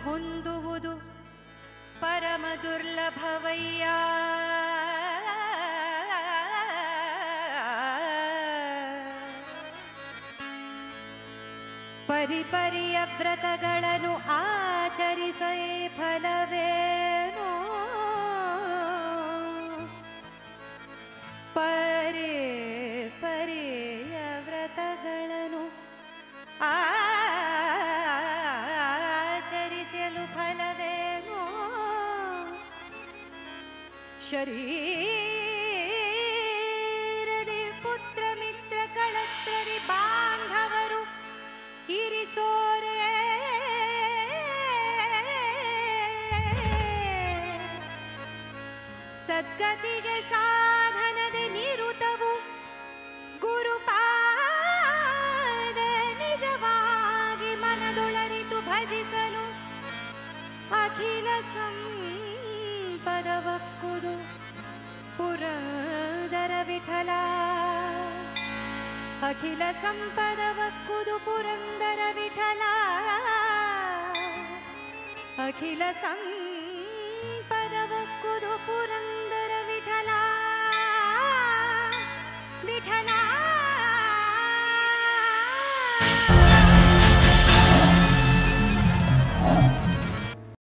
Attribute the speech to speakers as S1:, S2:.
S1: ಹೊಂದುವುದು ಪರಮ ದುರ್ಲಭವಯ್ಯ ಪರಿಪರಿಯ ವ್ರತಗಳನ್ನು ಆಚರಿಸೇ ಫಲವೇನೋ ಪರಿ ಪರಿಯ ವ್ರತಗಳನ್ನು ಆಚರಿಸಲು ಫಲವೇನೋ ಶರೀರದಿ ಪುತ್ರ ಮಿತ್ರ ಕಳತ್ರರಿ ಬಾಂಧವರು ಇರಿಸೋರೆ ಸದ್ಗತಿಗೆ ಸಾಧನದ ನಿರುತವು ಗುರುಪಾದ ನಿಜವಾಗಿ ಮನದೊಳರಿತು ಭಜಿಸಲು ಅಖಿಲ ಸಂಪದವಕ್ಕುದು ಪುರಂದರ ವಿಠಲ ಅಖಿಲ ಸಂಪದವಕ್ಕುದು ಪುರಂದರ ವಿಠಲ ಅಖಿಲ ಸಂಪದವಕ್ಕುದು ಪುರಂದರ